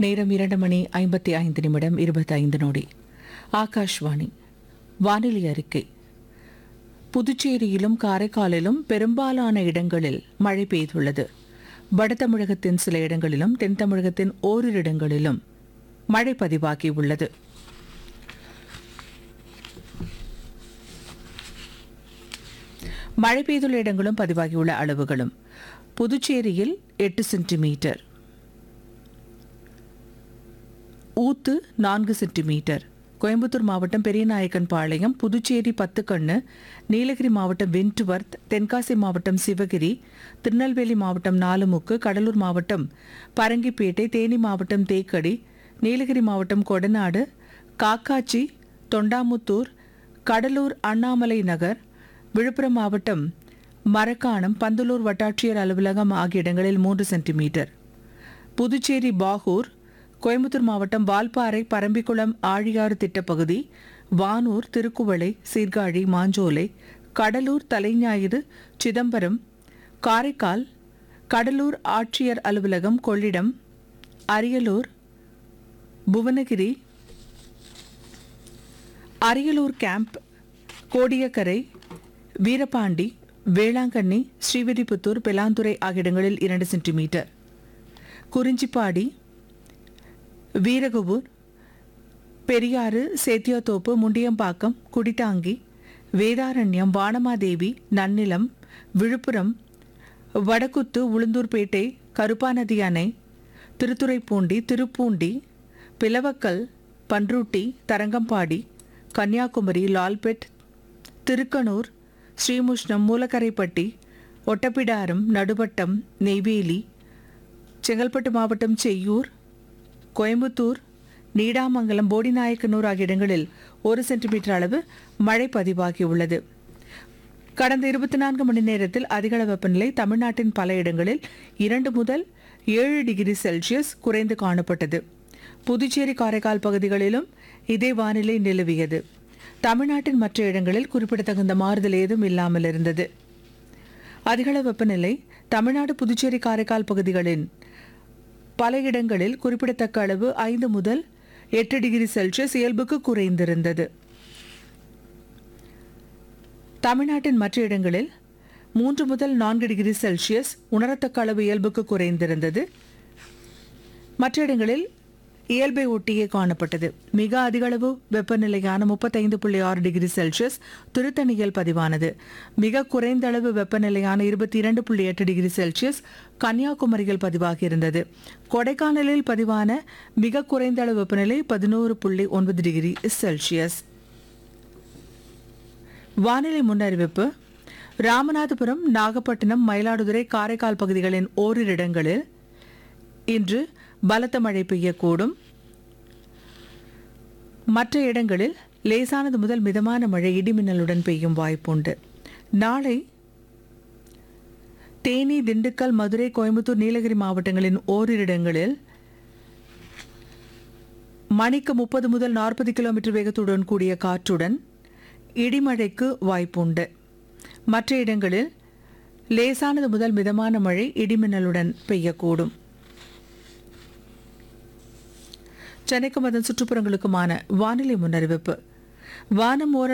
நேரம் இரண்டு மணி ஐம்பத்தி ஐந்து நிமிடம் இருபத்தைந்து நொடி ஆகாஷ்வாணி வானிலை அறிக்கை புதுச்சேரியிலும் காரைக்காலிலும் பெரும்பாலான இடங்களில் மழை பெய்துள்ளது வட தமிழகத்தின் சில இடங்களிலும் தென் தமிழகத்தின் ஓரிரு இடங்களிலும் மழை பதிவாகியுள்ளது மழை பெய்துள்ள இடங்களும் பதிவாகியுள்ள அளவுகளும் புதுச்சேரியில் எட்டு சென்டிமீட்டர் ஊத்து நான்கு சென்டிமீட்டர் கோயம்புத்தூர் மாவட்டம் பெரியநாயக்கன் பாளையம் புதுச்சேரி பத்துக்கண்ணு நீலகிரி மாவட்டம் வென்ட்வர்த் தென்காசி மாவட்டம் சிவகிரி திருநெல்வேலி மாவட்டம் நாலுமுக்கு கடலூர் மாவட்டம் பரங்கிப்பேட்டை தேனி மாவட்டம் தேக்கடி நீலகிரி மாவட்டம் கொடநாடு காக்காச்சி தொண்டாமுத்தூர் கடலூர் அண்ணாமலை நகர் விழுப்புரம் மாவட்டம் மரக்காணம் பந்தலூர் வட்டாட்சியர் அலுவலகம் ஆகிய இடங்களில் மூன்று சென்டிமீட்டர் புதுச்சேரி பாகூர் கோயம்புத்தூர் மாவட்டம் வால்பாறை பரம்பிக்குளம் ஆழியாறு திட்டப்பகுதி வானூர் திருக்குவளை சீர்காழி மாஞ்சோலை கடலூர் தலைஞாயிறு சிதம்பரம் காரைக்கால் கடலூர் ஆட்சியர் அலுவலகம் கொள்ளிடம் அரியலூர் புவனகிரி அரியலூர் கேம்ப் கோடியக்கரை வீரபாண்டி வேளாங்கண்ணி ஸ்ரீவில்லிபுத்தூர் பெலாந்துறை ஆகிய இடங்களில் இரண்டு சென்டிமீட்டர் குறிஞ்சிப்பாடி வீரகுபூர் பெரியாறு சேத்தியாத்தோப்பு முண்டியம்பாக்கம் குடித்தாங்கி வேதாரண்யம் வானமாதேவி நன்னிலம் விழுப்புரம் வடக்குத்து உளுந்தூர்பேட்டை கருப்பாநதி அணை திருத்துறைப்பூண்டி திருப்பூண்டி பிளவக்கல் பன்ருட்டி தரங்கம்பாடி கன்னியாகுமரி லால்பெட் திருக்கனூர் ஸ்ரீமுஷ்ணம் மூலக்கரைப்பட்டி ஒட்டப்பிடாரம் நடுவட்டம் நெய்வேலி செங்கல்பட்டு மாவட்டம் செய்யூர் கோயம்புத்தூர் நீடாமங்கலம் போடிநாயக்கனூர் ஆகிய இடங்களில் ஒரு சென்டிமீட்டர் அளவு மழை பதிவாகியுள்ளது கடந்த இருபத்தி நான்கு மணி நேரத்தில் அதிகள வெப்பநிலை தமிழ்நாட்டின் பல இடங்களில் இரண்டு முதல் ஏழு டிகிரி செல்சியஸ் குறைந்து காணப்பட்டது புதுச்சேரி காரைக்கால் பகுதிகளிலும் இதே வானிலை நிலவியது தமிழ்நாட்டின் மற்ற இடங்களில் குறிப்பிடத்தகுந்த மாறுதல் ஏதும் இல்லாமல் இருந்தது அதிகள வெப்பநிலை தமிழ்நாடு புதுச்சேரி காரைக்கால் பகுதிகளின் பல இடங்களில் குறிப்பிடத்தக்க அளவு ஐந்து முதல் எட்டு டிகிரி செல்சியஸ் இயல்புக்கு குறைந்திருந்தது தமிழ்நாட்டின் மற்ற இடங்களில் மூன்று முதல் நான்கு டிகிரி செல்சியஸ் உணரத்தக்க அளவு இயல்புக்கு குறைந்திருந்தது மற்ற இடங்களில் இயல்பை ஒட்டியே காணப்பட்டது மிக அதிக அளவு வெப்பநிலையான முப்பத்தைந்து புள்ளி ஆறு டிகிரி செல்சியஸ் திருத்தணியில் பதிவானது மிக குறைந்த அளவு வெப்பநிலையான இருபத்தி இரண்டு புள்ளி எட்டு டிகிரி செல்சியஸ் கன்னியாகுமரியில் பதிவாகியிருந்தது கொடைக்கானலில் பதிவான மிக குறைந்த அளவு வெப்பநிலை பதினோரு புள்ளி ஒன்பது டிகிரி செல்சியஸ் வானிலை முன்னறிவிப்பு ராமநாதபுரம் நாகப்பட்டினம் மயிலாடுதுறை காரைக்கால் பகுதிகளின் ஓரிரு இடங்களில் இன்று பலத்த மழை பெய்யக்கூடும் மற்ற இடங்களில் லேசானது முதல் மிதமான மழை இடிமின்னலுடன் பெய்யும் வாய்ப்புண்டு நாளை தேனி திண்டுக்கல் மதுரை கோயம்புத்தூர் நீலகிரி மாவட்டங்களின் ஓரிரு இடங்களில் மணிக்கு முப்பது முதல் நாற்பது கிலோமீட்டர் வேகத்துடன் கூடிய காற்றுடன் இடிமழைக்கு வாய்ப்புண்டு மற்ற இடங்களில் லேசானது முதல் மிதமான மழை இடிமின்னலுடன் பெய்யக்கூடும் சென்னைக்கும் அதன் சுற்றுப்புறங்களுக்குமான வானிலை முன்னறிவிப்பு வானம் ஓரளவு